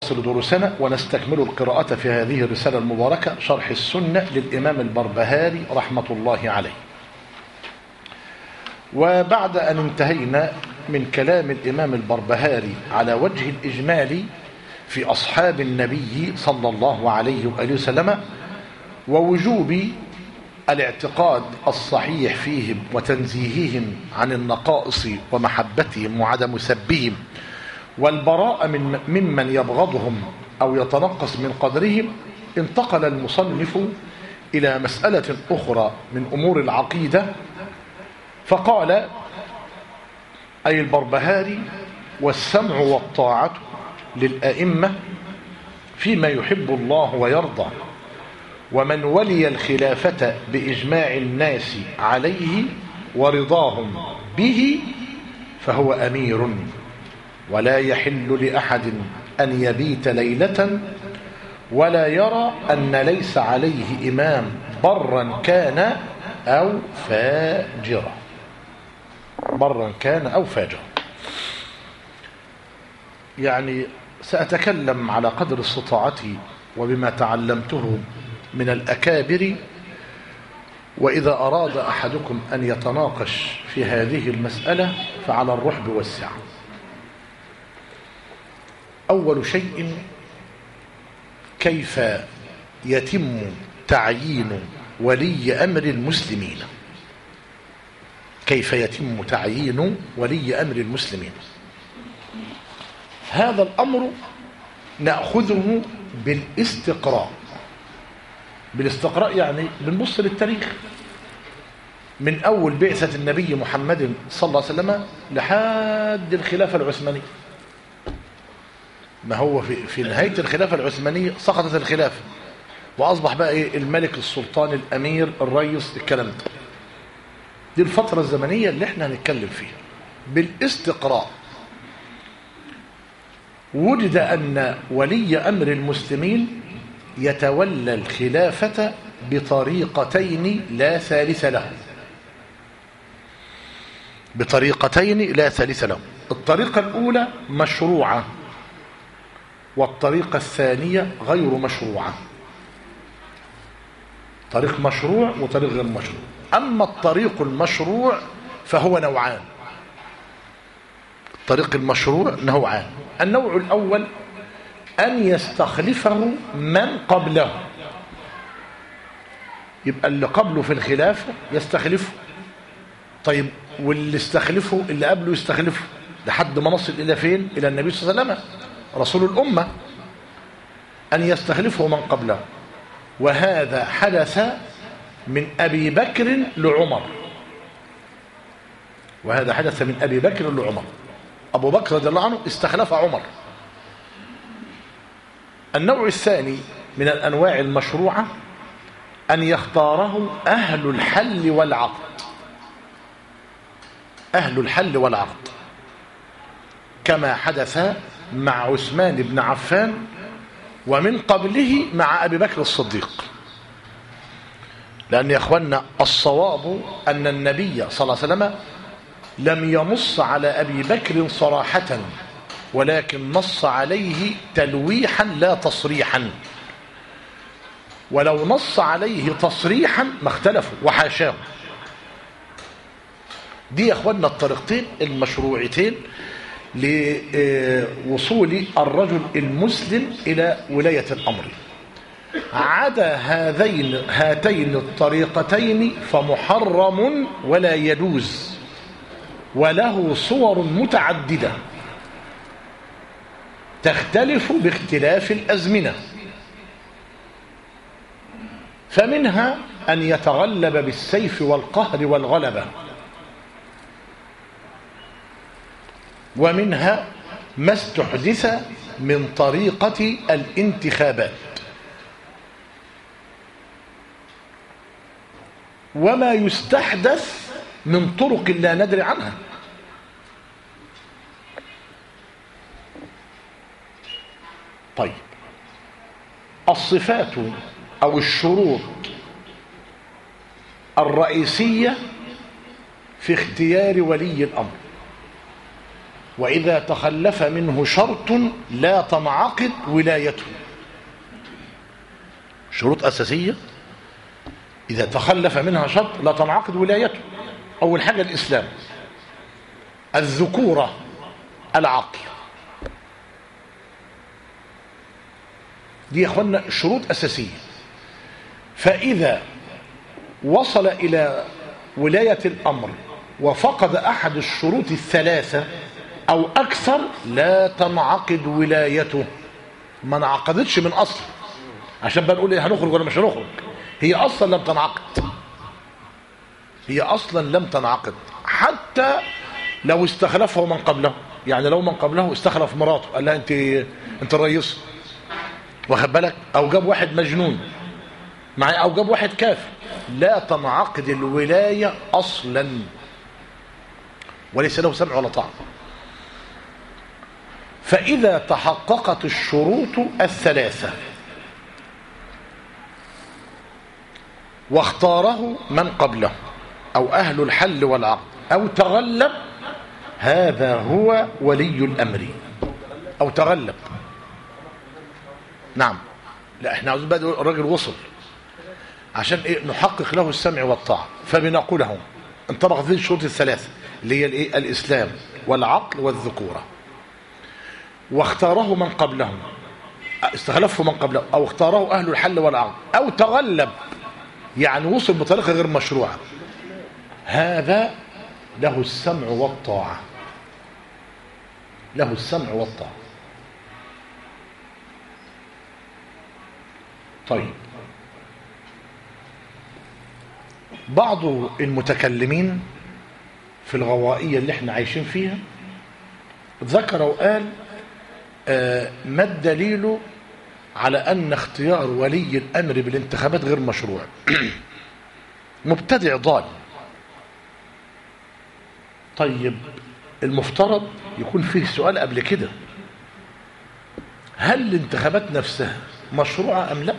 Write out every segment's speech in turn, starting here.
نواصل دروسنا ونستكمل القراءة في هذه الرسالة المباركة شرح السنة للإمام البربهاري رحمة الله عليه وبعد أن انتهينا من كلام الإمام البربهاري على وجه الإجمال في أصحاب النبي صلى الله عليه وآله وسلم ووجوب الاعتقاد الصحيح فيهم وتنزيههم عن النقائص ومحبتهم وعدم سبهم والبراءة من ممن يبغضهم أو يتنقص من قدرهم انتقل المصنف إلى مسألة أخرى من أمور العقيدة فقال أي البربهاري والسمع والطاعة للأئمة فيما يحب الله ويرضى ومن ولي الخلافة بإجماع الناس عليه ورضاهم به فهو أمير ولا يحل لأحد أن يبيت ليلة ولا يرى أن ليس عليه إمام برا كان أو فاجرا برا كان أو فاجرا يعني سأتكلم على قدر استطاعتي وبما تعلمته من الأكابر وإذا أراد أحدكم أن يتناقش في هذه المسألة فعلى الرحب والسعة أول شيء كيف يتم تعيين ولي أمر المسلمين كيف يتم تعيين ولي أمر المسلمين هذا الأمر نأخذه بالاستقراء بالاستقراء يعني بنبص للتاريخ من أول بعثة النبي محمد صلى الله عليه وسلم لحد الخلافة العثمانية ما هو في, في نهاية الخلافة العثمانية سقطت الخلافة وأصبح بقى إيه الملك السلطان الأمير الرئيس الكلام ده دي الفترة الزمنية اللي احنا هنتكلم فيها بالاستقراء وجد أن ولي أمر المسلمين يتولى الخلافة بطريقتين لا ثالث له بطريقتين لا ثالث له الطريقة الأولى مشروعة والطريقة الثانية غير مشروعة طريق مشروع وطريق غير مشروع أما الطريق المشروع فهو نوعان الطريق المشروع نوعان النوع الأول أن يستخلفه من قبله يبقى اللي قبله في الخلافة يستخلفه طيب واللي استخلفه اللي قبله يستخلفه لحد ما نصل إلى فين إلى النبي صلى الله عليه وسلم رسول الأمة أن يستخلفه من قبله وهذا حدث من أبي بكر لعمر وهذا حدث من أبي بكر لعمر أبو بكر رضي الله عنه استخلف عمر النوع الثاني من الأنواع المشروعة أن يختاره أهل الحل والعقد أهل الحل والعقد كما حدث مع عثمان بن عفان ومن قبله مع أبي بكر الصديق لأن يا أخوانا الصواب أن النبي صلى الله عليه وسلم لم ينص على أبي بكر صراحة ولكن نص عليه تلويحا لا تصريحا ولو نص عليه تصريحا ما اختلفوا وحاشاه دي يا اخوانا الطريقتين المشروعتين لوصول الرجل المسلم إلى ولاية الأمر عدا هذين هاتين الطريقتين فمحرم ولا يجوز وله صور متعددة تختلف باختلاف الأزمنة فمنها أن يتغلب بالسيف والقهر والغلبة ومنها ما استحدث من طريقة الانتخابات وما يستحدث من طرق لا ندري عنها طيب الصفات أو الشروط الرئيسية في اختيار ولي الأمر وإذا تخلف منه شرط لا تنعقد ولايته شروط أساسية إذا تخلف منها شرط لا تنعقد ولايته أول حاجة الإسلام الذكورة العقل دي يا اخوانا شروط أساسية فإذا وصل إلى ولاية الأمر وفقد أحد الشروط الثلاثة أو أكثر لا تنعقد ولايته ما انعقدتش من أصل عشان بقى نقول إيه هنخرج ولا مش هنخرج هي أصلا لم تنعقد هي أصلا لم تنعقد حتى لو استخلفه من قبله يعني لو من قبله استخلف مراته قال لها انت انت الرئيس واخد بالك او جاب واحد مجنون مع او جاب واحد كافر لا تنعقد الولايه اصلا وليس له سمع ولا طاعه فاذا تحققت الشروط الثلاثه واختاره من قبله او اهل الحل والعقد او تغلب هذا هو ولي الامر او تغلب نعم لا احنا عاوزين بقى الراجل وصل عشان ايه نحقق له السمع والطاعه فبنقول له انطبقت هذه الشروط الثلاثه اللي هي الايه الاسلام والعقل والذكوره واختاره من قبلهم استخلفه من قبله او اختاره اهل الحل والعقد او تغلب يعني وصل بطريقه غير مشروعه هذا له السمع والطاعه له السمع والطاعه طيب بعض المتكلمين في الغوائية اللي احنا عايشين فيها ذكر وقال آه ما الدليل على أن اختيار ولي الأمر بالانتخابات غير مشروع مبتدع ضال طيب المفترض يكون فيه سؤال قبل كده هل الانتخابات نفسها مشروعة أم لا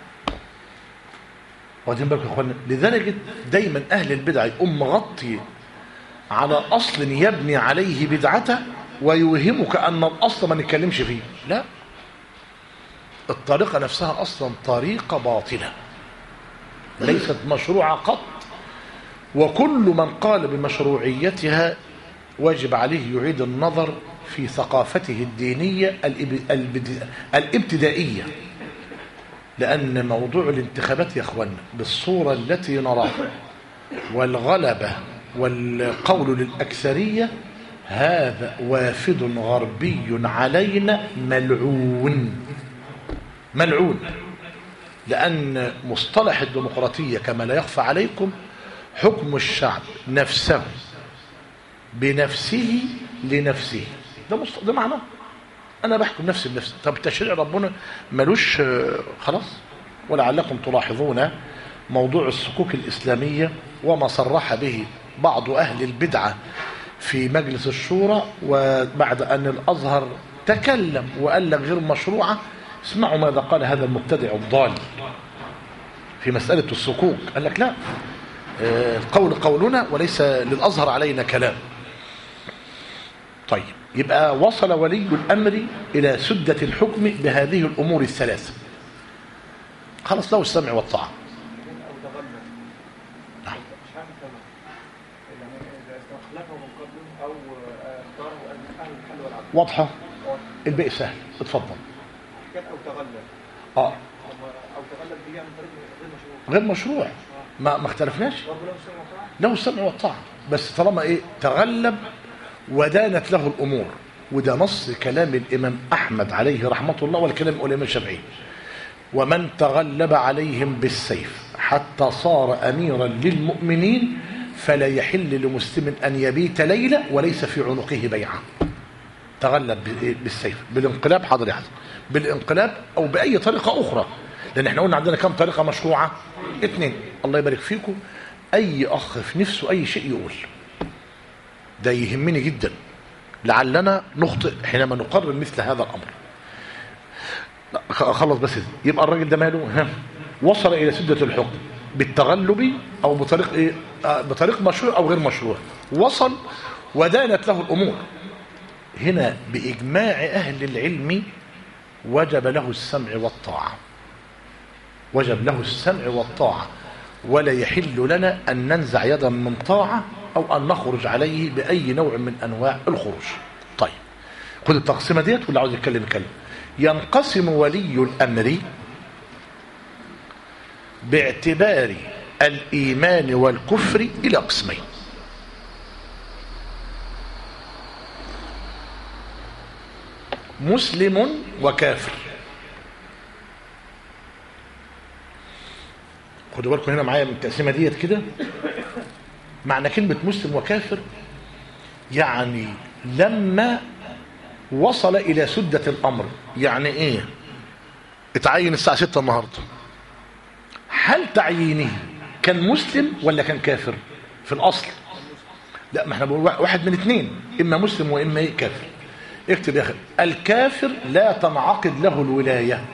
واخدين بالكم يا اخوانا لذلك دايما اهل البدع يقوم مغطي على اصل يبني عليه بدعته ويوهمك ان الاصل ما نتكلمش فيه لا الطريقه نفسها اصلا طريقه باطله ليست مشروعه قط وكل من قال بمشروعيتها واجب عليه يعيد النظر في ثقافته الدينيه الابتدائيه لأن موضوع الانتخابات يا أخوانا بالصورة التي نراها والغلبة والقول للأكثرية هذا وافد غربي علينا ملعون ملعون لأن مصطلح الديمقراطية كما لا يخفى عليكم حكم الشعب نفسه بنفسه لنفسه ده, مصط... ده معناه انا بحكم نفسي بنفسي طب تشريع ربنا ملوش خلاص ولعلكم تلاحظون موضوع الصكوك الإسلامية وما صرح به بعض أهل البدعة في مجلس الشورى وبعد أن الأزهر تكلم وقال لك غير مشروعة اسمعوا ماذا قال هذا المبتدع الضال في مسألة الصكوك قال لك لا قول قولنا وليس للأزهر علينا كلام طيب يبقى وصل ولي الأمر إلى سدة الحكم بهذه الأمور الثلاثة خلص له السمع والطاعة نعم. واضحة الباقي سهل اتفضل او تغلب اه او تغلب دي عن طريق غير مشروع غير مشروع ما ما اختلفناش رب له السمع والطاعه له السمع والطاعة بس طالما ايه تغلب ودانت له الأمور وده نص كلام الإمام أحمد عليه رحمة الله والكلام الإمام الشافعي ومن تغلب عليهم بالسيف حتى صار أميرا للمؤمنين فلا يحل لمسلم أن يبيت ليلة وليس في عنقه بيعة تغلب بالسيف بالانقلاب حاضر يا حضر بالانقلاب أو بأي طريقة أخرى لأن احنا قلنا عندنا كم طريقة مشروعة اثنين الله يبارك فيكم أي أخ في نفسه أي شيء يقول ده يهمني جدا لعلنا نخطئ حينما نقرر مثل هذا الأمر لا، خلص بس يبقى الراجل ده ماله ها وصل إلى سدة الحكم بالتغلب أو بطريق إيه؟ آه، بطريق مشروع أو غير مشروع وصل ودانت له الأمور هنا بإجماع أهل العلم وجب له السمع والطاعة وجب له السمع والطاعة ولا يحل لنا أن ننزع يدا من طاعة أو أن نخرج عليه بأي نوع من أنواع الخروج طيب خد التقسيمة ديت واللي عاوز يتكلم يتكلم ينقسم ولي الأمر باعتبار الإيمان والكفر إلى قسمين مسلم وكافر خدوا بالكم هنا معايا من التقسيمه ديت كده معنى كلمه مسلم وكافر يعني لما وصل الى سده الامر يعني ايه اتعين الساعه 6 النهارده هل تعيينه كان مسلم ولا كان كافر في الاصل لا ما احنا بنقول واحد من اثنين اما مسلم واما ايه كافر اكتب يا اخي الكافر لا تنعقد له الولايه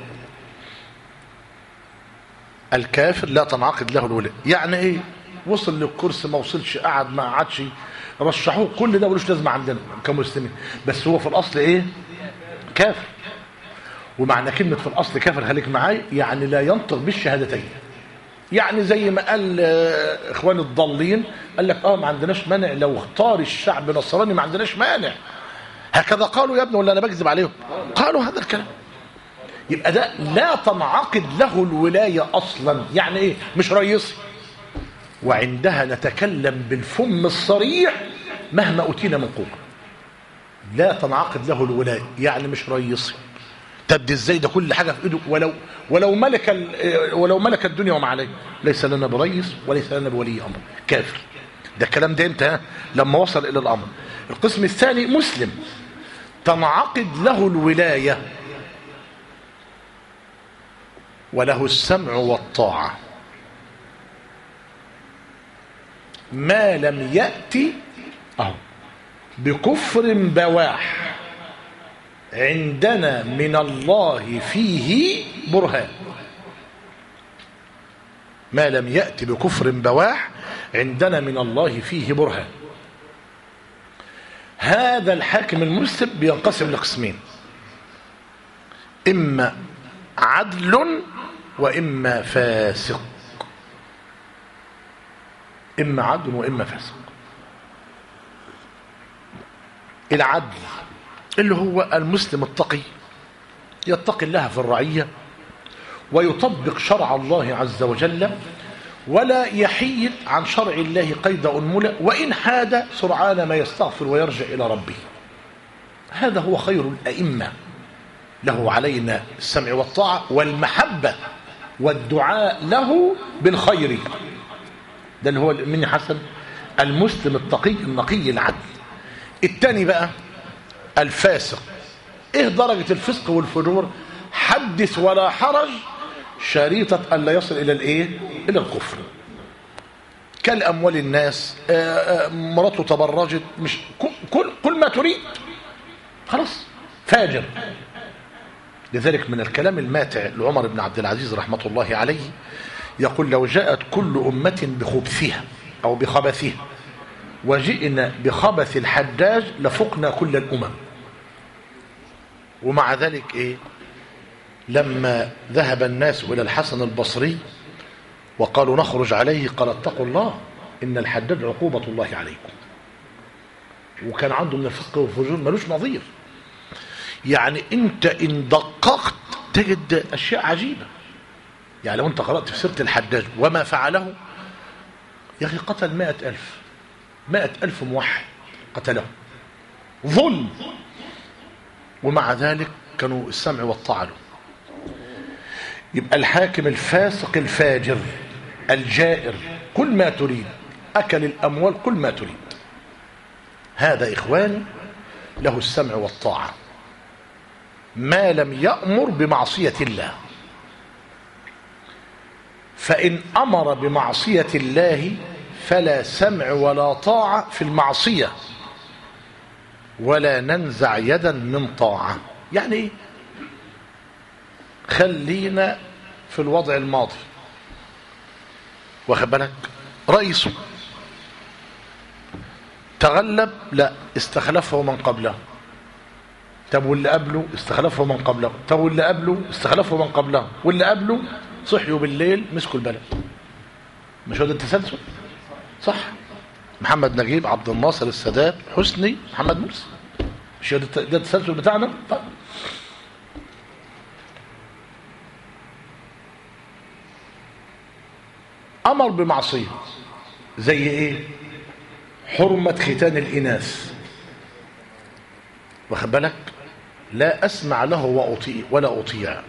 الكافر لا تنعقد له الولايه يعني ايه وصل للكرسي ما وصلش قعد ما قعدش رشحوه كل ده ملوش لازمه عندنا كمسلمين بس هو في الاصل ايه كافر ومعنى كلمه في الاصل كافر خليك معايا يعني لا ينطق بالشهادتين يعني زي ما قال آه، اخوان الضالين قال لك اه ما عندناش مانع لو اختار الشعب نصراني ما عندناش مانع هكذا قالوا يا ابني ولا انا بكذب عليهم قالوا هذا الكلام يبقى ده لا تنعقد له الولايه اصلا يعني ايه مش رئيسي وعندها نتكلم بالفم الصريح مهما اوتينا من قوه لا تنعقد له الولايه يعني مش رئيسي تبدي ازاي ده كل حاجه في ايده ولو ولو ملك ال- ولو ملك الدنيا وما عليه ليس لنا برئيس وليس لنا بولي امر كافر ده الكلام ده امتى ها؟ لما وصل الى الامر القسم الثاني مسلم تنعقد له الولايه وله السمع والطاعه ما لم ياتي أهو بكفر بواح عندنا من الله فيه برهان ما لم يأتي بكفر بواح عندنا من الله فيه برهان هذا الحاكم المسلم بينقسم لقسمين إما عدل وإما فاسق إما عدل وإما فاسق العدل اللي هو المسلم التقي يتقي الله في الرعية ويطبق شرع الله عز وجل ولا يحيد عن شرع الله قيد أنملة وإن حاد سرعان ما يستغفر ويرجع إلى ربه هذا هو خير الأئمة له علينا السمع والطاعة والمحبة والدعاء له بالخير ده اللي هو مني حسن المسلم التقي النقي العدل الثاني بقى الفاسق ايه درجة الفسق والفجور حدث ولا حرج شريطة أن لا يصل إلى الإيه إلى الكفر كالأموال الناس آه، آه، مراته تبرجت مش كل, كل ما تريد خلاص فاجر لذلك من الكلام الماتع لعمر بن عبد العزيز رحمة الله عليه يقول لو جاءت كل أمة بخبثها أو بخبثها وجئنا بخبث الحجاج لفقنا كل الأمم ومع ذلك إيه لما ذهب الناس إلى الحسن البصري وقالوا نخرج عليه قال اتقوا الله إن الحجاج عقوبة الله عليكم وكان عنده من الفسق والفجور ملوش نظير يعني انت ان دققت تجد اشياء عجيبه يعني لو انت قرات في سيره الحجاج وما فعله يا اخي قتل مائة ألف مائة ألف موحد قتله ظلم ومع ذلك كانوا السمع والطاعة له يبقى الحاكم الفاسق الفاجر الجائر كل ما تريد أكل الأموال كل ما تريد هذا إخواني له السمع والطاعة ما لم يأمر بمعصية الله فإن أمر بمعصية الله فلا سمع ولا طاعة في المعصية ولا ننزع يدا من طاعة يعني ايه خلينا في الوضع الماضي واخد بالك رئيسه تغلب لا استخلفه من قبله طب واللي قبله استخلفه من قبله طب واللي قبله استخلفه من قبله واللي قبله صحيوا بالليل مسكوا البلد مش هو ده التسلسل صح محمد نجيب عبد الناصر السادات حسني محمد مرسي مش هو ده الت- ده التسلسل بتاعنا طيب امر بمعصيه زي ايه حرمه ختان الاناث واخد بالك لا اسمع له واطيع ولا اطيع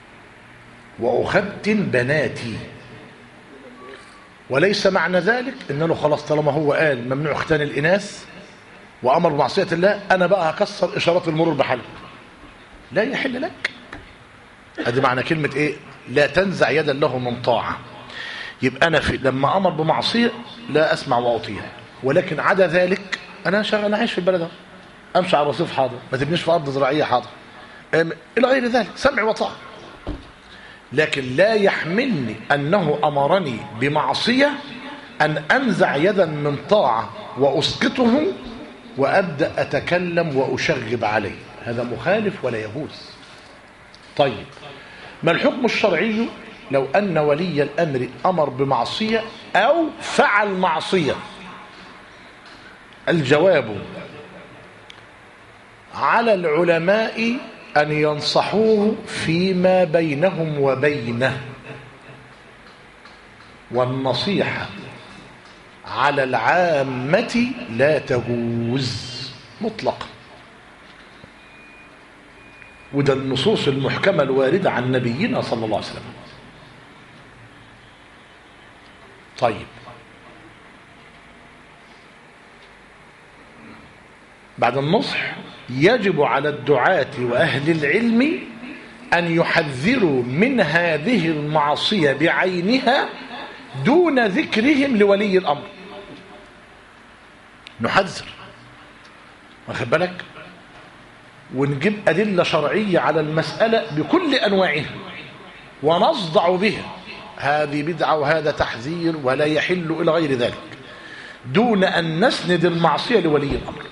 واختن بناتي وليس معنى ذلك ان له خلاص طالما هو قال ممنوع ختان الاناث وامر بمعصيه الله انا بقى هكسر اشارات المرور بحلق لا يحل لك ادي معنى كلمه ايه لا تنزع يدا له من طاعه يبقى انا في لما امر بمعصيه لا اسمع واطيع ولكن عدا ذلك انا شغال انا عايش في البلد أهو. امشي على الرصيف حاضر ما تبنيش في ارض زراعيه حاضر أم- الى غير ذلك سمع وطاعه لكن لا يحملني انه امرني بمعصيه ان انزع يدا من طاعه واسقطه وابدا اتكلم واشغب عليه هذا مخالف ولا يجوز طيب ما الحكم الشرعي لو ان ولي الامر امر بمعصيه او فعل معصيه الجواب على العلماء أن ينصحوه فيما بينهم وبينه والنصيحة على العامة لا تجوز مطلقا وده النصوص المحكمة الواردة عن نبينا صلى الله عليه وسلم طيب بعد النصح يجب على الدعاة وأهل العلم أن يحذروا من هذه المعصية بعينها دون ذكرهم لولي الأمر نحذر واخد بالك ونجيب أدلة شرعية على المسألة بكل أنواعها ونصدع بها هذه بدعة وهذا تحذير ولا يحل إلى غير ذلك دون أن نسند المعصية لولي الأمر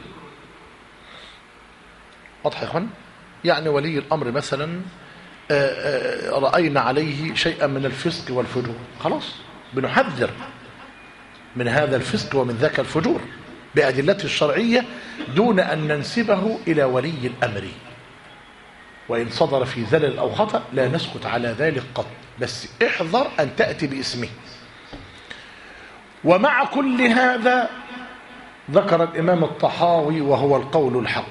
واضح يا اخوان يعني ولي الامر مثلا آه، آه، راينا عليه شيئا من الفسق والفجور خلاص بنحذر من هذا الفسق ومن ذاك الفجور بادلته الشرعيه دون ان ننسبه الى ولي الامر وان صدر في زلل او خطا لا نسكت على ذلك قط بس احذر ان تاتي باسمه ومع كل هذا ذكر الامام الطحاوي وهو القول الحق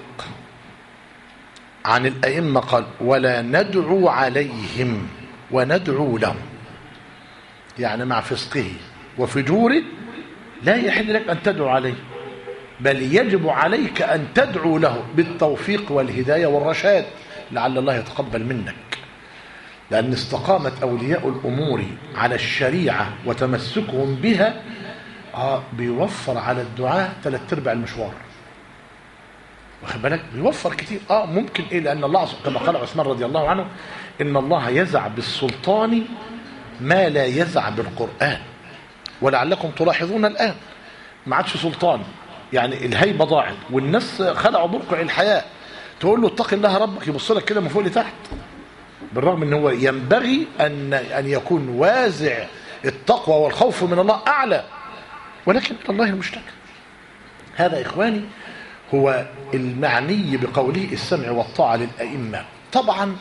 عن الأئمة قال ولا ندعو عليهم وندعو لهم يعني مع فسقه وفجوره لا يحل لك أن تدعو عليه بل يجب عليك أن تدعو له بالتوفيق والهداية والرشاد لعل الله يتقبل منك لأن استقامة أولياء الأمور على الشريعة وتمسكهم بها آه بيوفر على الدعاء ثلاث ارباع المشوار واخد بالك بيوفر كتير اه ممكن ايه لان الله عز- كما قال عثمان رضي الله عنه ان الله يزع بالسلطان ما لا يزع بالقران ولعلكم تلاحظون الان ما عادش سلطان يعني الهيبه ضاعت والناس خلعوا برقع الحياه تقول له اتق الله ربك يبص لك كده من فوق لتحت بالرغم ان هو ينبغي ان ان يكون وازع التقوى والخوف من الله اعلى ولكن الى الله المشتكى هذا إخواني هو المعني بقوله السمع والطاعة للأئمة طبعا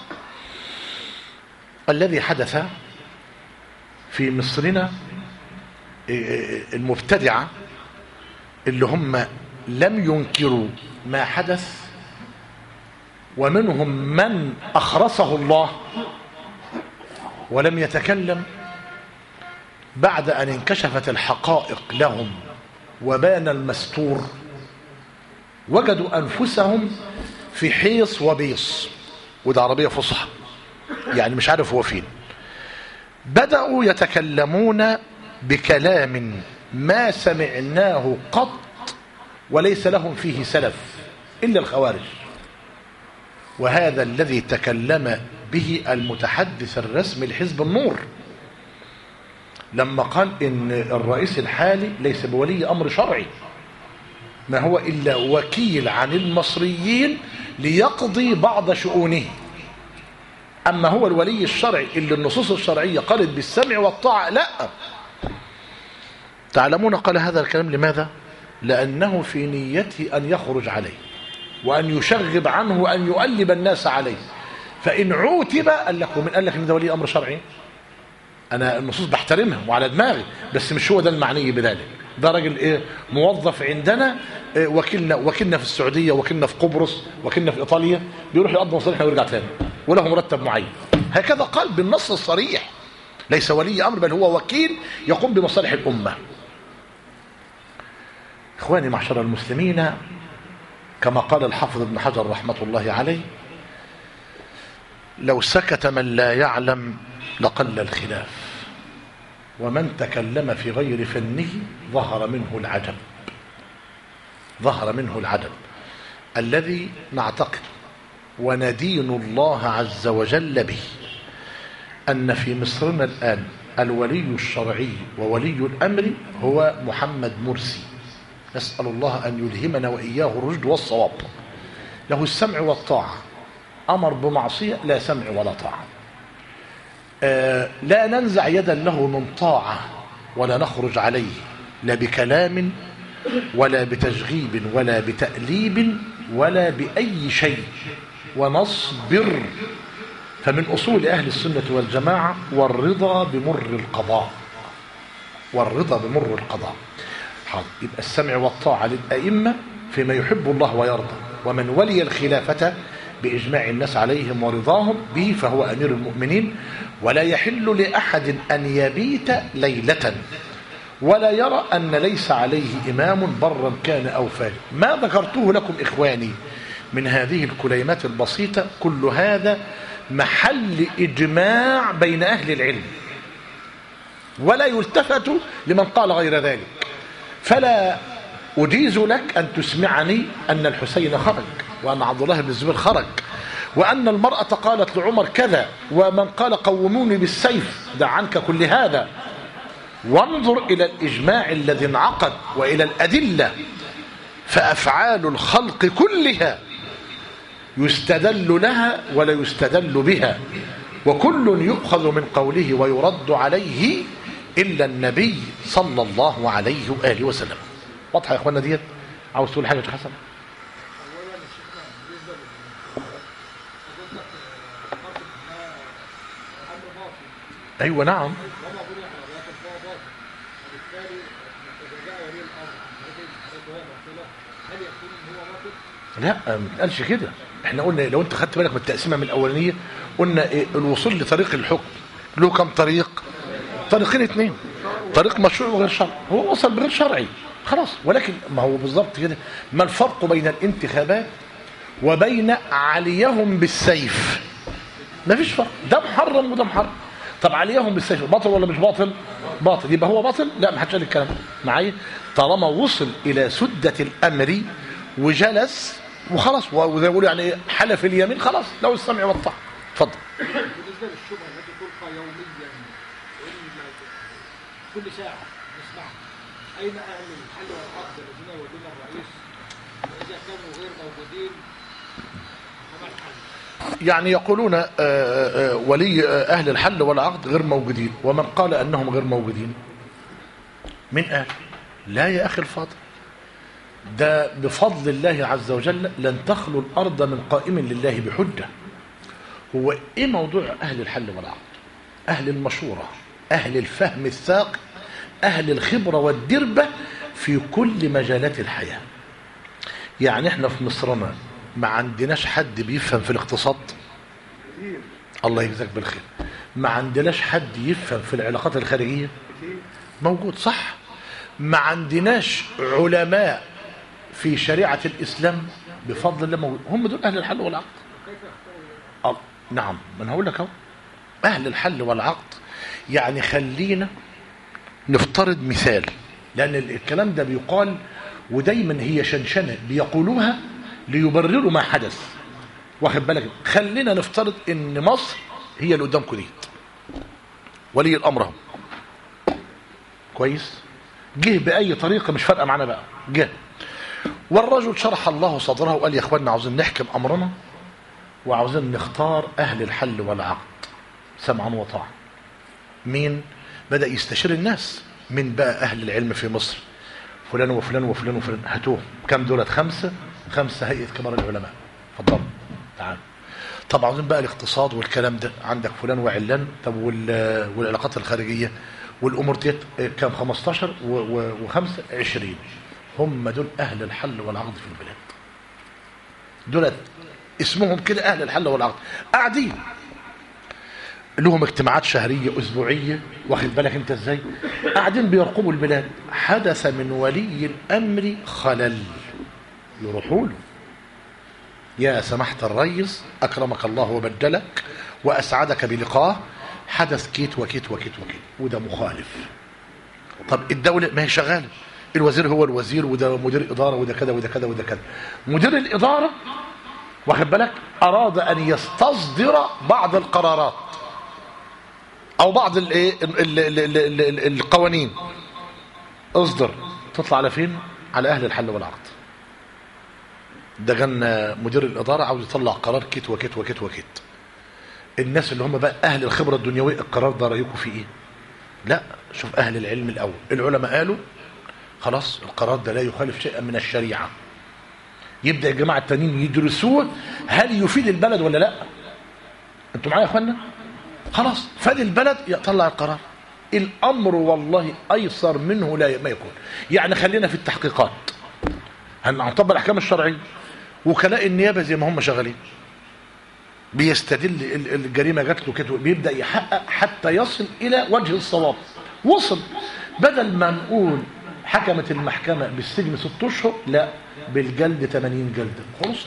الذي حدث في مصرنا إيه، المبتدعة اللي هم لم ينكروا ما حدث ومنهم من أخرسه الله ولم يتكلم بعد أن انكشفت الحقائق لهم وبان المستور وجدوا أنفسهم في حيص وبيص وده عربية فصحى يعني مش عارف هو فين بدأوا يتكلمون بكلام ما سمعناه قط وليس لهم فيه سلف إلا الخوارج وهذا الذي تكلم به المتحدث الرسمي لحزب النور لما قال ان الرئيس الحالي ليس بولي امر شرعي ما هو إلا وكيل عن المصريين ليقضي بعض شؤونه أما هو الولي الشرعي اللي النصوص الشرعية قالت بالسمع والطاعة لا تعلمون قال هذا الكلام لماذا لأنه في نيته أن يخرج عليه وأن يشغب عنه وأن يؤلب الناس عليه فإن عوتب قال لك ومن قال لك إن ده ولي أمر شرعي أنا النصوص بحترمها وعلى دماغي بس مش هو ده المعني بذلك ده راجل إيه موظف عندنا إيه وكيلنا وكيلنا في السعودية وكيلنا في قبرص وكيلنا في إيطاليا بيروح يقضي مصالحنا ويرجع تاني وله مرتب معين هكذا قال بالنص الصريح ليس ولي أمر بل هو وكيل يقوم بمصالح الأمة إخواني معشر المسلمين كما قال الحافظ ابن حجر رحمة الله عليه لو سكت من لا يعلم لقل الخلاف ومن تكلم في غير فنه ظهر منه العجب ظهر منه العجب الذي نعتقد وندين الله عز وجل به أن في مصرنا الآن الولي الشرعي وولي الأمر هو محمد مرسي نسأل الله أن يلهمنا وإياه الرشد والصواب له السمع والطاعة أمر بمعصية لا سمع ولا طاعة آه لا ننزع يدا له من طاعة ولا نخرج عليه لا بكلام ولا بتشغيب ولا بتأليب ولا بأي شيء ونصبر فمن أصول أهل السنة والجماعة والرضا بمر القضاء والرضا بمر القضاء حاضر يبقى السمع والطاعة للأئمة فيما يحب الله ويرضى ومن ولي الخلافة بإجماع الناس عليهم ورضاهم به فهو أمير المؤمنين ولا يحل لأحد أن يبيت ليلة ولا يرى أن ليس عليه إمام برا كان أو فاجر ما ذكرته لكم إخواني من هذه الكليمات البسيطة كل هذا محل إجماع بين أهل العلم ولا يلتفت لمن قال غير ذلك فلا أجيز لك أن تسمعني أن الحسين خرج وأن عبد الله بن الزبير خرج وأن المرأة قالت لعمر كذا ومن قال قوموني بالسيف دع عنك كل هذا وانظر إلى الإجماع الذي انعقد وإلى الأدلة فأفعال الخلق كلها يستدل لها ولا يستدل بها وكل يؤخذ من قوله ويرد عليه إلا النبي صلى الله عليه وآله وسلم واضحة يا إخوانا ديت عاوز تقول حاجة يا حسن اولا الشيخ بالنسبه للقضاء قصد انها امر باطل أيوة نعم وما بني على ولكن فهو باطل وبالتالي اذا جاء ولي الامر عن هذه الحالات وهي باطله هل يكون هو باطل؟ لا ما قالش كده احنا قلنا لو انت خدت بالك من التقسيمه من الاولانيه قلنا إيه الوصول لطريق الحكم له كم طريق طريقين اثنين طريق مشروع وغير شرعي هو وصل بغير شرعي خلاص ولكن ما هو بالظبط كده ما الفرق بين الانتخابات وبين عليهم بالسيف ما فيش فرق ده محرم وده محرم طب عليهم بالسيف باطل ولا مش باطل باطل يبقى هو باطل لا ما حدش قال الكلام ده. معايا طالما وصل الى سده الامر وجلس وخلاص وزي ما بيقولوا يعني إيه، حلف اليمين خلاص لو السمع والطاعه اتفضل بالنسبه للشبهه التي تلقى يوميا إن كل ساعه نسمعها اين اهل الحل والعقد الذين يودون الرئيس واذا كانوا غير موجودين فما الحل؟ يعني يقولون آه، آه، ولي آه، أهل الحل والعقد غير موجودين ومن قال أنهم غير موجودين من قال لا يا أخي الفاضل ده بفضل الله عز وجل لن تخلو الأرض من قائم لله بحجة هو إيه موضوع أهل الحل والعقد أهل المشورة أهل الفهم الثاق أهل الخبرة والدربة في كل مجالات الحياة يعني احنا في مصرنا ما عندناش حد بيفهم في الاقتصاد الله يجزاك بالخير ما عندناش حد يفهم في العلاقات الخارجية موجود صح ما عندناش علماء في شريعة الإسلام بفضل الله موجود هم دول أهل الحل والعقد آه، نعم ما انا هقول لك اهو أهل الحل والعقد يعني خلينا نفترض مثال لأن الكلام ده بيقال ودايما هي شنشنة بيقولوها ليبرروا ما حدث واخد بالك خلينا نفترض ان مصر هي اللي قدامكم ديت ولي الامر اهو كويس جه باي طريقه مش فارقه معانا بقى جه والرجل شرح الله صدره وقال يا اخوانا عاوزين نحكم امرنا وعاوزين نختار اهل الحل والعقد سمعا وطاعا مين بدا يستشير الناس من بقى اهل العلم في مصر فلان وفلان وفلان وفلان هاتوهم كم دولت خمسه خمسه هيئه كبار العلماء اتفضلوا تعالوا طب عاوزين بقى الاقتصاد والكلام ده عندك فلان وعلان طب وال- والعلاقات الخارجيه والامور ديت كام 15 و- و- وخمسه 20 هم دول اهل الحل والعقد في البلاد دول اسمهم كده اهل الحل والعقد قاعدين لهم اجتماعات شهريه اسبوعيه واخد بالك انت ازاي قاعدين بيرقبوا البلاد حدث من ولي الامر خلل يروحوا له يا سماحة الريس أكرمك الله وبدلك وأسعدك بلقاه حدث كيت وكيت وكيت وكيت وده مخالف طب الدولة ما هي شغالة الوزير هو الوزير وده مدير إدارة وده كذا وده كذا وده كذا مدير الإدارة واخد بالك أراد أن يستصدر بعض القرارات أو بعض الإيه ال- ال- ال- ال- ال- القوانين اصدر تطلع على فين على أهل الحل والعقد ده كان مدير الإدارة عاوز يطلع قرار كيت وكيت وكيت وكيت الناس اللي هم بقى أهل الخبرة الدنيوية القرار ده رأيكم فيه إيه لا شوف أهل العلم الأول العلماء قالوا خلاص القرار ده لا يخالف شيئا من الشريعة يبدأ الجماعة التانيين يدرسوه هل يفيد البلد ولا لا انتوا معايا يا اخوانا خلاص فاد البلد يطلع القرار الأمر والله أيسر منه لا ما يكون يعني خلينا في التحقيقات هنطبق الاحكام الشرعيه وكلاء النيابه زي ما هم شغالين بيستدل ال- الجريمه جات له كده بيبدا يحقق حتى يصل الى وجه الصواب وصل بدل ما نقول حكمت المحكمه بالسجن ست اشهر لا بالجلد 80 جلده خلاص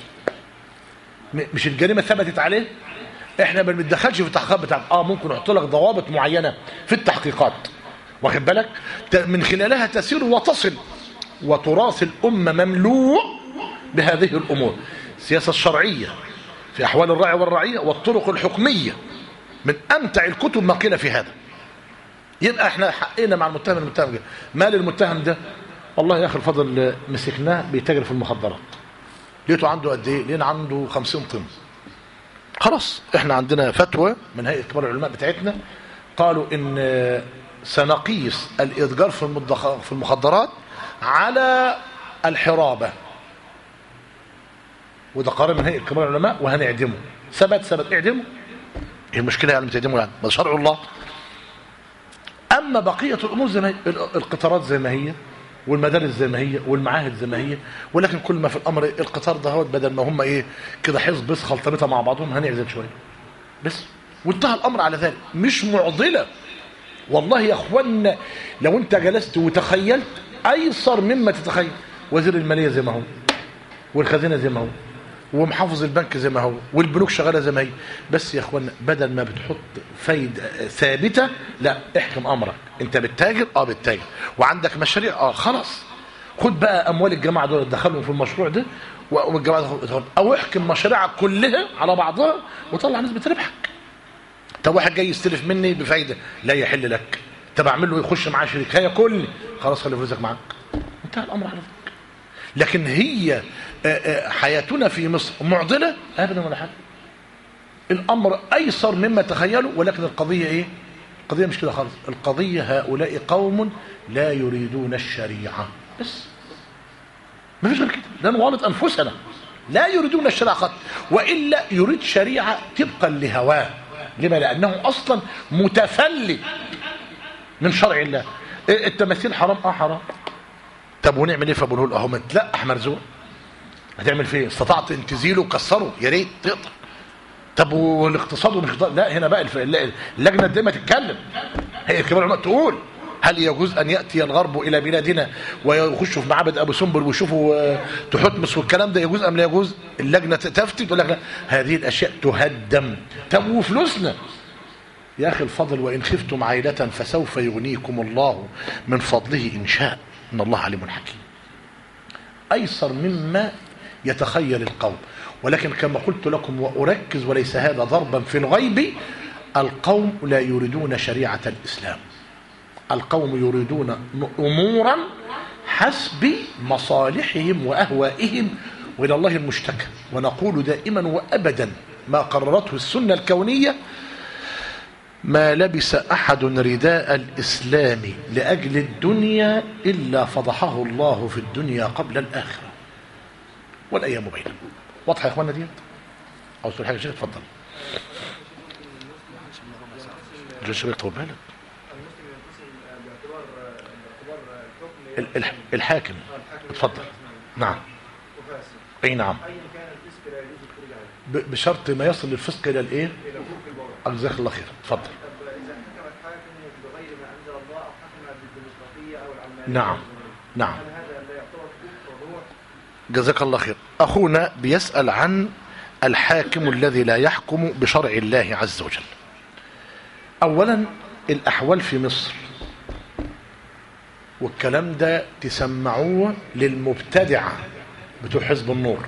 م- مش الجريمه ثبتت عليه احنا ما بنتدخلش في التحقيقات بتاعت اه ممكن نحط لك ضوابط معينه في التحقيقات واخد بالك ت- من خلالها تسير وتصل وتراث الأمة مملوء بهذه الأمور السياسة الشرعية في أحوال الراعي والرعية والطرق الحكمية من أمتع الكتب ما قيل في هذا يبقى احنا حقنا مع المتهم المتهم ده مال المتهم ده والله يا اخي الفضل مسكناه بيتاجر في المخدرات لقيته عنده قد ايه لقينا عنده 50 طن خلاص احنا عندنا فتوى من هيئه كبار العلماء بتاعتنا قالوا ان سنقيس الاتجار في المدخ- في المخدرات على الحرابه وده قرار من هيئه كبار العلماء وهنعدمه ثبت ثبت اعدمه ايه المشكله يعني بتعدمه يعني ده شرع الله اما بقيه الامور زي ما هي ال- القطارات زي ما هي والمدارس زي ما هي والمعاهد زي ما هي ولكن كل ما في الامر القطار ده هو بدل ما هم ايه كده حزب بس خلطبيطه مع بعضهم هنعزل شويه بس وانتهى الامر على ذلك مش معضله والله يا اخوانا لو انت جلست وتخيلت ايسر مما تتخيل وزير الماليه زي ما هو والخزينه زي ما هو ومحافظ البنك زي ما هو والبنوك شغاله زي ما هي بس يا اخوانا بدل ما بتحط فايده ثابته لا احكم امرك انت بتتاجر اه بتتاجر وعندك مشاريع اه خلاص خد بقى اموال الجماعه دول دخلهم في المشروع ده و- والجماعه دخل- او احكم مشاريعك كلها على بعضها وطلع نسبه ربحك طب واحد جاي يستلف مني بفايده لا يحل لك طب اعمل له يخش معاه شريك هياكلني خلاص خلي فلوسك معاك انتهى الامر على ذلك لكن هي آه، آه، حياتنا في مصر معضله ابدا ولا حاجه الامر ايسر مما تخيلوا ولكن القضيه ايه القضيه مش كده خالص القضيه هؤلاء قوم لا يريدون الشريعه بس ما فيش غير كده لا نغالط انفسنا لا يريدون الشريعه قط والا يريد شريعه طبقا لهواه لما لانه اصلا متفلت من شرع الله إيه التماثيل حرام اه حرام طب ونعمل ايه فبنقول له اهو متلقح مرزوق هتعمل فيه استطعت ان تزيله وكسره يا ريت تقدر طب والاقتصاد ومش اقتصاد؟ لا هنا بقى الف- الل- اللجنه دايما تتكلم هي كبار العلماء تقول هل يجوز ان ياتي الغرب الى بلادنا ويخشوا في معبد ابو سمبل ويشوفوا آه، تحتمس والكلام ده يجوز ام لا يجوز اللجنه تفتي تقول لك لا هذه الاشياء تهدم طب وفلوسنا يا اخي الفضل وان خفتم عائله فسوف يغنيكم الله من فضله ان شاء ان الله عليم حكيم ايسر مما يتخيل القوم ولكن كما قلت لكم واركز وليس هذا ضربا في الغيب القوم لا يريدون شريعه الاسلام القوم يريدون امورا حسب مصالحهم وأهوائهم وإلى الله المشتكى ونقول دائما وأبدا ما قررته السنة الكونية ما لبس أحد رداء الإسلام لأجل الدنيا إلا فضحه الله في الدنيا قبل الآخرة والأيام بينهم واضحة يا إخوانا دي أو تقول حاجة شيخ اتفضل جل شبيك طول بالك ال- الح- الحاكم اتفضل نعم اي نعم ب- بشرط ما يصل الفسق الى الايه جزاك الله خير اتفضل نعم نعم جزاك الله خير اخونا بيسال عن الحاكم الذي لا يحكم بشرع الله عز وجل اولا الاحوال في مصر والكلام ده تسمعوه للمبتدعه بتوع حزب النور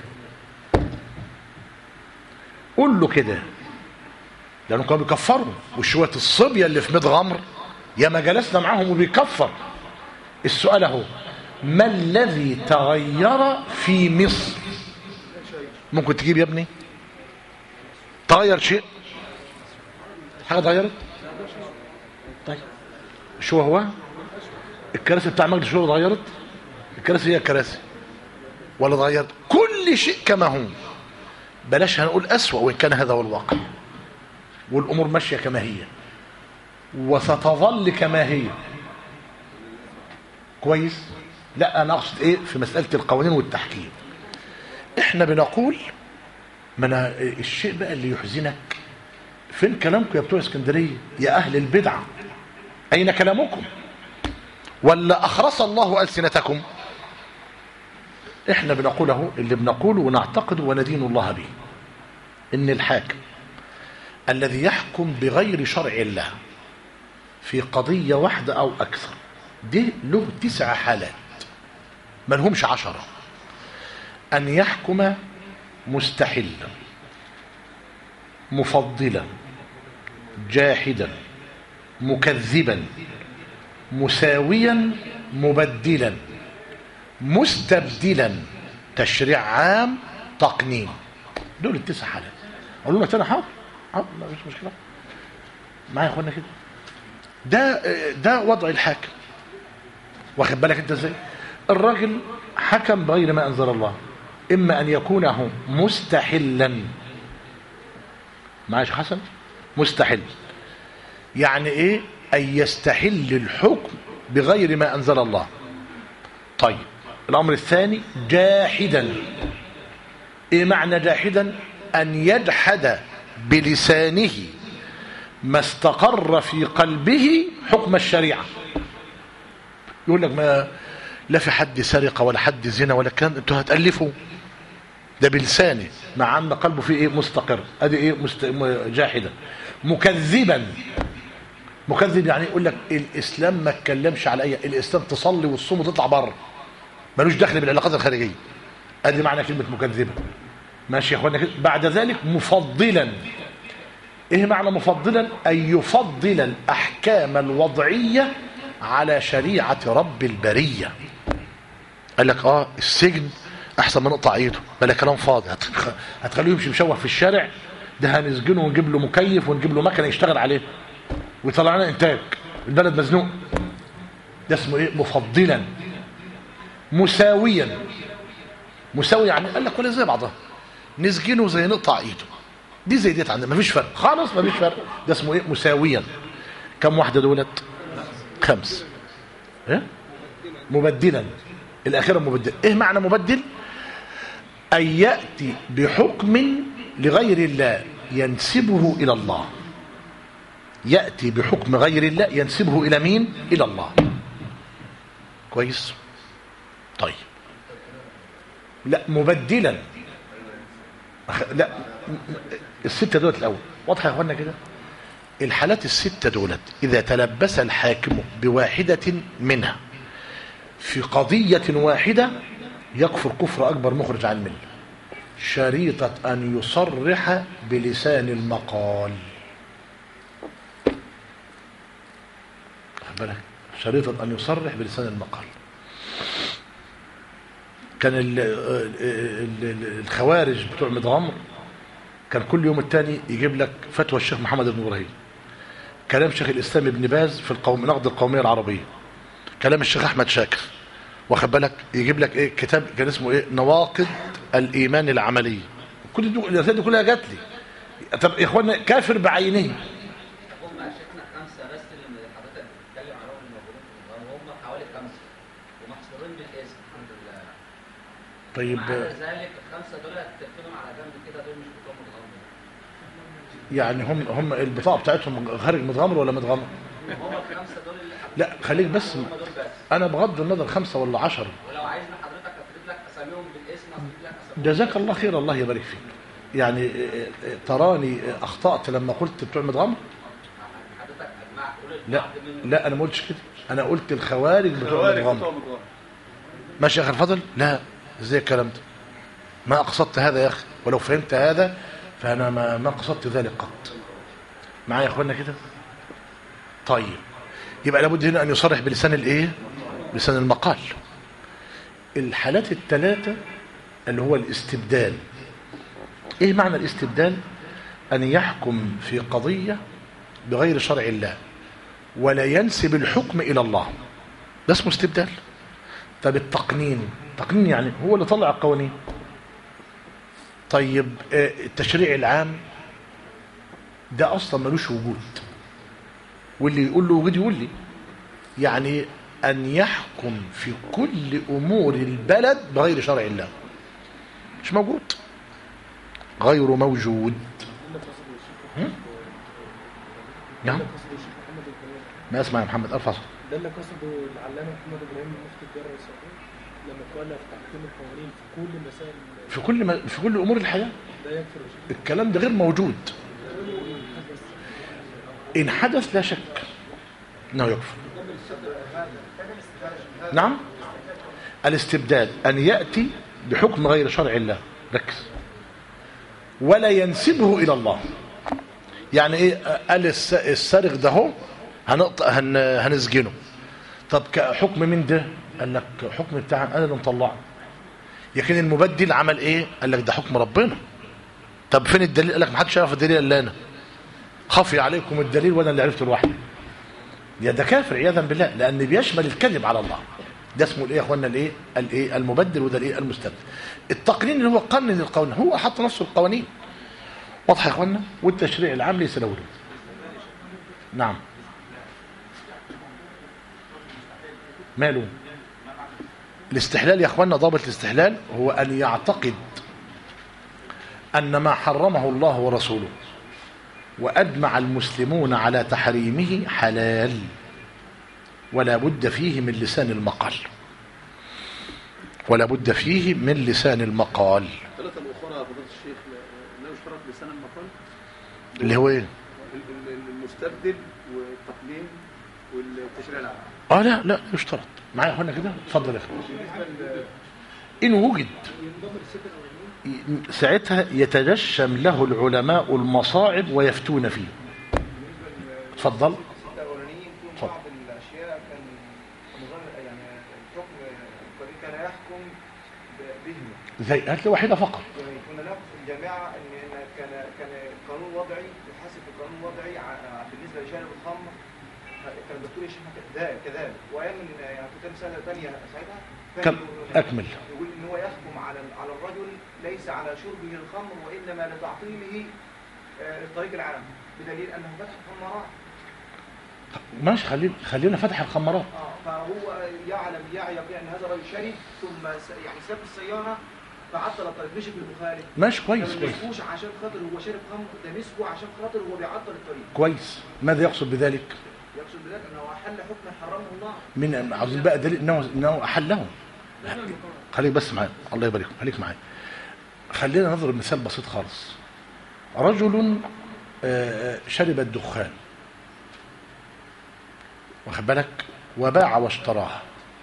قول له كده لانه كانوا بيكفروا وشويه الصبيه اللي في ميت غمر يا ما جلسنا معاهم وبيكفر السؤال اهو ما الذي تغير في مصر ممكن تجيب يا ابني تغير شيء حاجه اتغيرت طيب شو هو الكراسي بتاع مجلس الشورى اتغيرت الكراسي هي الكراسي ولا اتغيرت كل شيء كما هو بلاش هنقول أسوأ وإن كان هذا هو الواقع والأمور ماشية كما هي وستظل كما هي كويس لا أنا أقصد إيه في مسألة القوانين والتحكيم إحنا بنقول ما أنا الشيء بقى اللي يحزنك فين كلامكم يا بتوع اسكندرية يا أهل البدعة أين كلامكم ولا أخرس الله ألسنتكم احنا بنقوله اللي بنقوله ونعتقده وندين الله به ان الحاكم الذي يحكم بغير شرع الله في قضية واحدة او اكثر دي له تسع حالات ما لهمش عشرة ان يحكم مستحلا مفضلا جاحدا مكذبا مساويا مبدلا مستبدلا تشريع عام تقنين دول التسع حالات اقول لك انا حاضر حاضر ما فيش مشكله معايا يا اخوانا كده ده ده وضع الحاكم واخد بالك انت ازاي الراجل حكم بغير ما انزل الله اما ان يكون هو مستحلا معايا يا حسن مستحل يعني ايه ان يستحل الحكم بغير ما انزل الله طيب الأمر الثاني جاحدا إيه معنى جاحدا أن يجحد بلسانه ما استقر في قلبه حكم الشريعة يقول لك ما لا في حد سرقة ولا حد زنا ولا كان انتوا هتألفوا ده بلسانه مع أن قلبه فيه إيه مستقر أدي إيه مست... جاحدا مكذبا مكذب يعني يقول لك الإسلام ما اتكلمش على أي الإسلام تصلي والصوم وتطلع بره ملوش دخل بالعلاقات الخارجيه ادي معنى كلمه مكذبه ماشي يا اخوانا كده بعد ذلك مفضلا ايه معنى مفضلا ان يفضل الاحكام الوضعيه على شريعه رب البريه قال لك اه السجن احسن من نقطع ايده بلا كلام فاضي هتخ... هتخليه يمشي مشوه في الشارع ده هنسجنه ونجيب له مكيف ونجيب له مكنه يشتغل عليه ويطلع لنا انتاج البلد مزنوق ده اسمه ايه مفضلا مساويا مساوي يعني قال لك ولا زي بعضها نسجنه زي نقطع ايده دي زي ديت عندنا مفيش فرق خالص مفيش فرق ده اسمه ايه مساويا كم واحده دولت خمس ايه مبدلا الاخيره مبدل ايه معنى مبدل ان ياتي بحكم لغير الله ينسبه الى الله ياتي بحكم غير الله ينسبه الى مين الى الله كويس طيب لا مبدلا لا الستة دولت الأول واضحة يا أخوانا كده الحالات الستة دولت إذا تلبس الحاكم بواحدة منها في قضية واحدة يكفر كفر أكبر مخرج عن الملة شريطة أن يصرح بلسان المقال بالك شريطة أن يصرح بلسان المقال كان ال- ال- ال- الخوارج بتوع مدغمر كان كل يوم التاني يجيب لك فتوى الشيخ محمد بن ابراهيم كلام شيخ الاسلام ابن باز في القوم نقد القوميه العربيه كلام الشيخ احمد شاكر واخد بالك يجيب لك ايه كتاب كان اسمه ايه نواقض الايمان العملي كل دي الرسائل دي كلها جات لي طب يا اخوانا كافر بعينه هم شيخنا خمسة بس اللي حضرتك بتتكلم عنهم الموجودين في النظام وهم حوالي خمسة ومحصورين بالاسم الحمد لله طيب مع ذلك الخمسة دول تركنهم على جنب كده دول مش بتوع متغمر يعني هم هم البطاقه بتاعتهم خارج متغمر ولا متغمر هم الخمسة دول اللي حضرتك لا خليك بس هم دول بس انا بغض النظر خمسه ولا عشرة ولو عايزنا حضرتك اكتب لك اساميهم بالاسم اكتب لك اساميهم جزاك الله خير الله يبارك فيك يعني آه، آه، تراني آه، اخطات لما قلت بتوع متغمر حضرتك اجمعت كل لا البعض منهم لا انا ما قلتش كده انا قلت الخوارج بتوع خوارج بتوع متغمر متغمر ماشي يا اخي الفضل لا ازاي الكلام ده ما قصدت هذا يا اخي ولو فهمت هذا فانا ما ما قصدت ذلك قط معايا يا اخوانا كده طيب يبقى لابد هنا ان يصرح بلسان الايه بلسان المقال الحالات الثلاثه اللي هو الاستبدال ايه معنى الاستبدال ان يحكم في قضيه بغير شرع الله ولا ينسب الحكم الى الله ده اسمه استبدال طب التقنين تقنين يعني هو اللي طلع القوانين طيب آه، التشريع العام ده اصلا ملوش وجود واللي يقول له وجود يقول لي يعني ان يحكم في كل امور البلد بغير شرع الله مش موجود غير موجود هم؟ نعم ما اسمع يا محمد ارفع صوتك. ده اللي قصده العلامه محمد ابراهيم مفتي الدار السعوديه لما تولى في تحكيم القوانين في كل مسائل في كل ما في كل امور الحياه ده يكفر يا شيخ. الكلام ده غير موجود إن حدث لا شك أنه يكفر نعم الاستبداد أن يأتي بحكم غير شرع الله ركز ولا ينسبه إلى الله يعني إيه قال الس- السارق ده هو هنقطع هن هنسجنه طب كحكم من ده قال لك حكم بتاع أنا اللي مطلعه لكن المبدل عمل إيه قال لك ده حكم ربنا طب فين الدليل قال لك ما حدش يعرف الدليل الا انا خفي عليكم الدليل وانا اللي عرفته لوحدي يا ده كافر عياذا بالله لان بيشمل الكذب على الله ده اسمه الايه يا اخوانا الايه الايه المبدل وده الايه المستبدل التقنين اللي هو قنن القوانين هو حط نفسه القوانين واضح يا اخوانا والتشريع العام ليس له وجود. نعم ماله الاستحلال يا اخوانا ضابط الاستحلال هو ان يعتقد أن ما حرمه الله ورسوله وأجمع المسلمون على تحريمه حلال ولا بد فيه من لسان المقال ولا بد فيه من لسان المقال الثلاثة الأخرى يا فضيلة الشيخ لا- لا يشترط لسان المقال اللي هو ايه ال- ال- المستبدل والتقنين والتشريع العام اه لا لا يشترط معايا يا اخوانا كده اتفضل يا اخي ان وجد ساعتها يتجشم له العلماء المصاعب ويفتون فيه اتفضل الاولانيين في اتفضل. بعض الاشياء كان نظام يعني الحكم القضائي كان يحكم ب- بهم زي هات لي واحده فقط يعني كنا ناخد في الجامعه ان إن كان كان قانون وضعي يحاسب بقانون وضعي ع- بالنسبه لشارب الخمر كان الدكتور يشرح كذلك كذلك وايام من يعني كنت أنا سنه ثانيه ساعتها كان كم يقول- اكمل يقول ان هو يحكم على على الرجل ليس على شربه الخمر وانما لتعطيله آه، الطريق العام بدليل انه فتح خمارات ماشي خلينا خلينا فتح الخمارات اه فهو يعلم يعي يقين ان هذا الرجل شرب ثم س- يعني ساب السياره فعطل الطريق مشي في البخاري ماشي ما كويس كويس مسكوش عشان خاطر هو شارب خمر ده مسكه عشان خاطر هو بيعطل الطريق كويس ماذا يقصد بذلك يقصد بذلك انه احل حكما حرمه الله من عاوزين بقى دليل انه انه احله خليك بس معايا الله يبارك فيك. خليك معايا خلينا نضرب مثال بسيط خالص رجل آه، شرب الدخان واخد بالك وباع واشتراها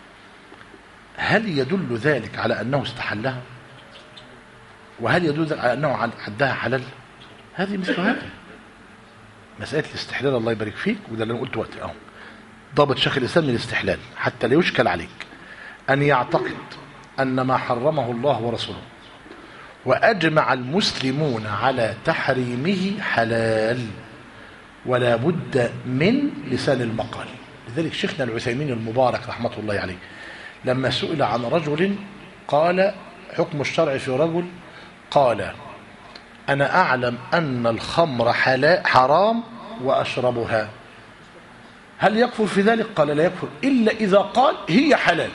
هل يدل ذلك على انه استحلها وهل يدل ذلك على انه عد- عدها حلال هذه مثل هذا مساله الاستحلال الله يبارك فيك وده اللي انا قلته وقت اهو ضابط شيخ الاسلام من الاستحلال حتى لا يشكل عليك ان يعتقد أن ما حرمه الله ورسوله وأجمع المسلمون على تحريمه حلال ولا بد من لسان المقال لذلك شيخنا العثيمين المبارك رحمة الله عليه لما سئل عن رجل قال حكم الشرع في رجل قال أنا أعلم أن الخمر حلا- حرام وأشربها هل يكفر في ذلك قال لا يكفر إلا إذا قال هي حلال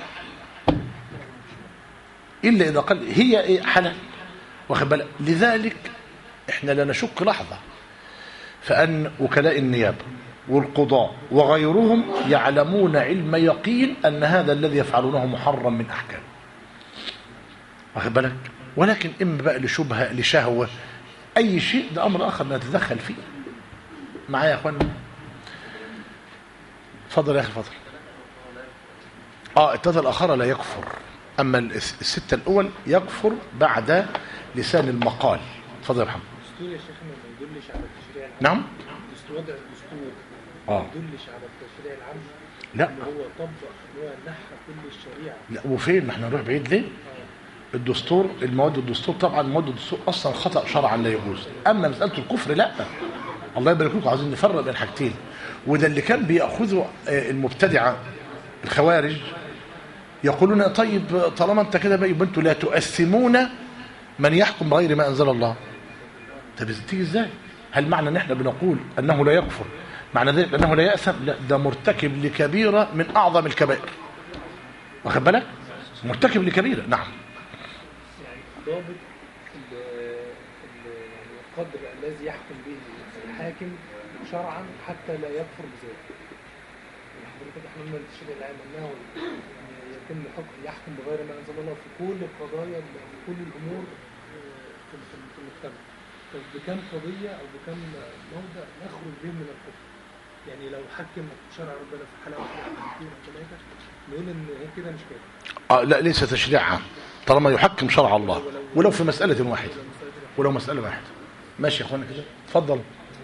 إلا إذا قال هي إيه حلال واخد بالك لذلك إحنا لا نشك لحظة فأن وكلاء النيابة والقضاء وغيرهم يعلمون علم يقين أن هذا الذي يفعلونه محرم من أحكام واخد بالك ولكن إما بقى لشبهة لشهوة أي شيء ده أمر آخر نتدخل فيه معايا يا أخوانا اتفضل يا أخي اتفضل اه الثلاثة الآخرة لا يكفر أما الس- الستة الأول يكفر بعد لسان المقال اتفضل يا محمد الدستور يا شيخنا ما يدلش على التشريع العام نعم الدستور وضع الدستور آه. ما يدلش على التشريع العام لا ان هو طبق ان هو نحى كل الشريعه لا وفين ما احنا نروح بعيد ليه الدستور المواد الدستور طبعا مواد الدستور اصلا خطا شرعا لا يجوز اما مساله الكفر لا الله يبارك لكم عايزين نفرق بين حاجتين وده اللي كان بياخذه آه، المبتدعه الخوارج يقولون طيب طالما انت كده بقى يبقى انتوا لا تؤثمون من يحكم بغير ما انزل الله طب تيجي ازاي هل معنى ان احنا بنقول انه لا يكفر معنى ذلك انه لا ياثم لا ده مرتكب لكبيره من اعظم الكبائر واخد بالك مرتكب لكبيره نعم يعني ضابط ال- ال- يعني القدر الذي يحكم به الحاكم شرعا حتى لا يكفر بذلك يعني حضرتك احنا قلنا التشريع العام انه يتم حكم يحكم بغير ما انزل الله في كل القضايا في كل الامور آه، في في- في المجتمع طب بكم قضيه او بكم موضع نخرج به من الكفر يعني لو حكم شرع ربنا في حاله واحده او اثنين او ثلاثه نقول ان هي كده مش كده آه لا ليس تشريع عام طالما يحكم شرع الله ولو في مسألة واحدة ولو مسألة واحدة ماشي يا اخوانا كده اتفضل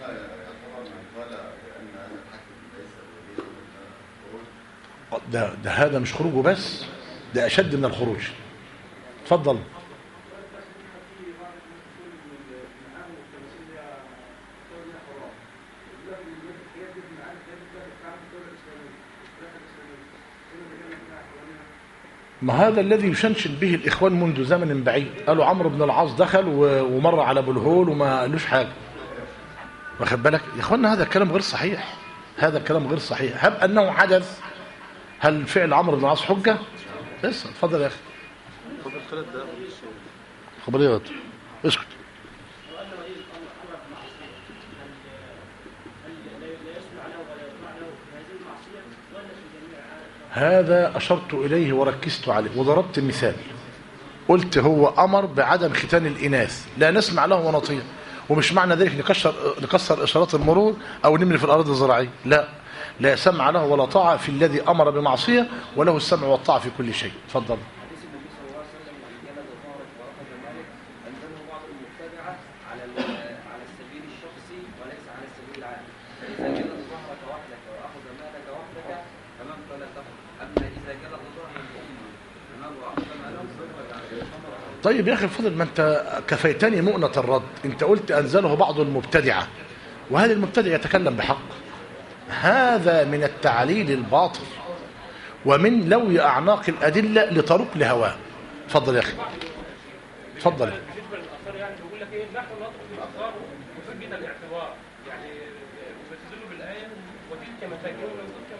آه، ده ده هذا مش خروج بس ده أشد من الخروج اتفضل ما هذا الذي يشنشن به الإخوان منذ زمن بعيد قالوا عمرو بن العاص دخل و- ومر على أبو الهول وما قالوش حاجة واخد بالك يا اخوانا هذا الكلام غير صحيح هذا الكلام غير صحيح هب أنه حدث هل فعل عمرو بن العاص حجة بس اتفضل يا أخي فضل ثلاث دقائق خبريات اسكت هذا أشرت إليه وركزت عليه وضربت مثال قلت هو أمر بعدم ختان الإناث لا نسمع له ونطيع ومش معنى ذلك نكسر نكسر إشارات المرور أو نملي في الأراضي الزراعية لا لا سمع له ولا طاعة في الذي أمر بمعصية وله السمع والطاعة في كل شيء تفضل حديث النبي صلى الله عليه وسلم لما جلد ظهرت واخذ مالك انزله بعض المبتدعه على ال- على السبيل الشخصي وليس على السبيل العام فاذا جلد ظهرك وحدك واخذ مالك وحدك تمام فلا تفعل اما اذا جلد ظهر الامه تمام واخذ مالهم فلا طيب يا اخي الفضل ما انت كفيتني مؤنة الرد انت قلت انزله بعض المبتدعة وهذا المبتدع يتكلم بحق هذا من التعليل الباطل ومن لوي اعناق الادلة لطرق لهواه اتفضل يا اخي اتفضل بالنسبه للاثار يعني بيقول لك ايه نحن نطلب الاثار وفي بنا الاعتبار يعني بتدل بالايه وتلك مساكنهم وتلك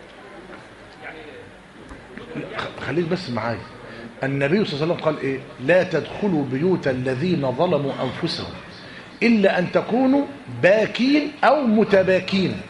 من يعني خليك بس معايا النبي صلى الله عليه وسلم قال ايه لا تدخلوا بيوت الذين ظلموا انفسهم الا ان تكونوا باكين او متباكين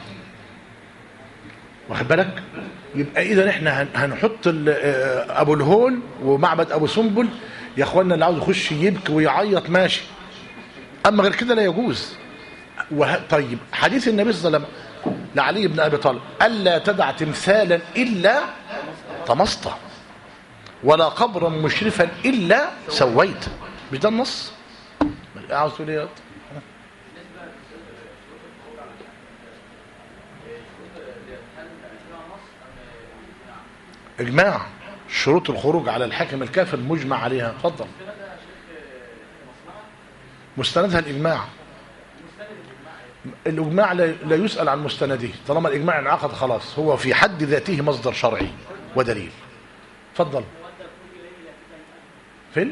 واخد بالك يبقى اذا احنا هن- هنحط ال- آه، ابو الهول ومعبد ابو سنبل يا اخوانا اللي عاوز يخش يبكي ويعيط ماشي اما غير كده لا يجوز وه... طيب حديث النبي صلى الله عليه وسلم لعلي بن ابي طالب الا تدع تمثالا الا طمسته ولا قبرا مشرفا الا سويته مش ده النص عاوز تقول ايه اجماع شروط الخروج على الحاكم الكافر مجمع عليها اتفضل مستندها الإجماع الإجماع لا لا يسأل عن مستنده طالما الإجماع انعقد خلاص هو في حد ذاته مصدر شرعي ودليل اتفضل فين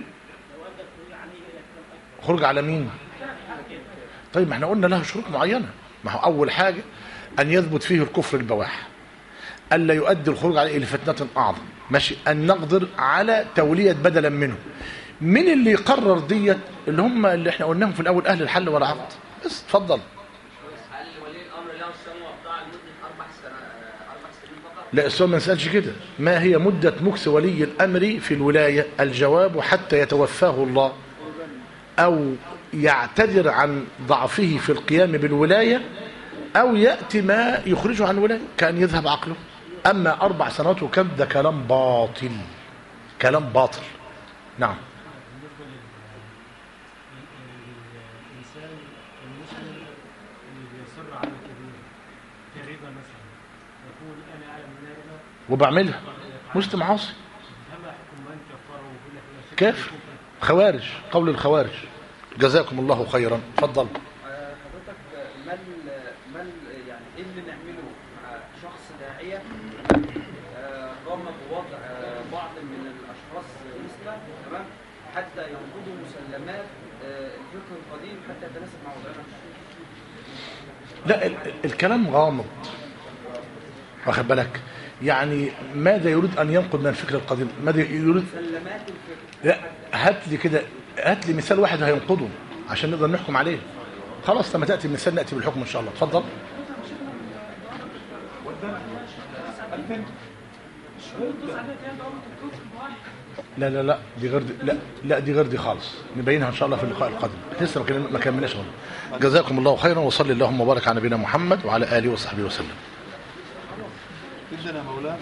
خروج على مين طيب ما احنا قلنا لها شروط معينة ما هو أول حاجة أن يثبت فيه الكفر البواح ألا يؤدي الخروج عليه لفتنة أعظم ماشي أن نقدر على تولية بدلا منه من اللي يقرر ديت اللي هم اللي احنا قلناهم في الأول أهل الحل والعقد بس اتفضل هل ولي الامر له السمع والطاعه لمده اربع سنة اربع سنين فقط؟ لا السؤال ما نسألش كده ما هي مدة مكس ولي الأمر في الولاية الجواب حتى يتوفاه الله أو يعتذر عن ضعفه في القيام بالولاية أو يأتي ما يخرجه عن الولاية كان يذهب عقله أما أربع سنوات وكم ده كلام باطل كلام باطل نعم الإنسان المسلم اللي بيصر على كبير كربا مثلا يقول أنا أعلم من الربا وبعملها مسلم عاصي فما حكم من كفره ويقول لك لا شك كافر خوارج قول الخوارج جزاكم الله خيرا اتفضل آه، حضرتك آه، ما ال- ما ال- يعني ايه اللي نعمله مع شخص داعيه آه، قام بوضع آه، بعض من الاشخاص مثله تمام حتى ينقضوا مسلمات آه، الفقه القديم حتى يتناسب مع وضعنا لا ال- ال- الكلام غامض واخد بالك يعني ماذا يريد ان ينقض من الفكر القديم ماذا يريد مسلمات الفقه لا هات لي كده هات لي مثال واحد هينقضه عشان نقدر نحكم عليه خلاص لما تاتي مثال ناتي بالحكم ان شاء الله اتفضل لا لا لا دي غير دي لا لا دي غير دي خالص نبينها ان شاء الله في اللقاء القادم لسه ما كنا- ما كملناش غير. جزاكم الله خيرا وصلي اللهم وبارك على نبينا محمد وعلى اله وصحبه وسلم جدا يا مولانا